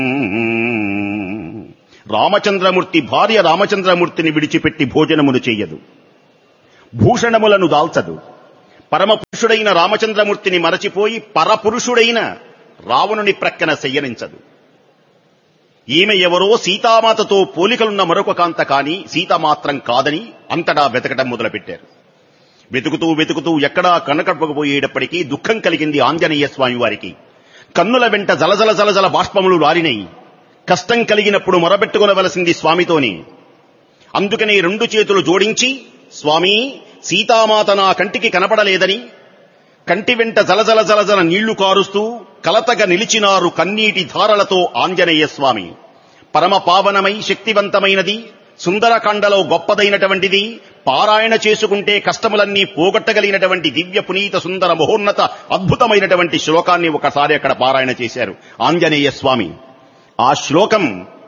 రామచంద్రమూర్తి భార్య రామచంద్రమూర్తిని విడిచిపెట్టి భోజనమును చెయ్యదు భూషణములను దాల్చదు పరమపురుషుడైన రామచంద్రమూర్తిని మరచిపోయి పరపురుషుడైన రావణుని ప్రక్కన శయ్యనించదు ఈమె ఎవరో సీతామాతతో పోలికలున్న మరొక కాంత కాని సీత మాత్రం కాదని అంతటా వెతకటం మొదలుపెట్టారు వెతుకుతూ వెతుకుతూ ఎక్కడా కనకడపకపోయేటప్పటికీ దుఃఖం కలిగింది ఆంజనేయ స్వామి వారికి కన్నుల వెంట జలజల జలజల బాష్పములు లారినై కష్టం కలిగినప్పుడు మొరబెట్టుకునవలసింది స్వామితోని అందుకనే రెండు చేతులు జోడించి స్వామి సీతామాత నా కంటికి కనపడలేదని కంటి వెంట జలజల జలజల నీళ్లు కారుస్తూ కలతగా నిలిచినారు కన్నీటి ధారలతో ఆంజనేయ స్వామి పరమ పావనమై శక్తివంతమైనది సుందరకాండలో గొప్పదైనటువంటిది పారాయణ చేసుకుంటే కష్టములన్నీ పోగొట్టగలిగినటువంటి దివ్య పునీత సుందర మహోన్నత అద్భుతమైనటువంటి శ్లోకాన్ని ఒకసారి అక్కడ పారాయణ చేశారు ఆంజనేయ స్వామి ఆ శ్లోకం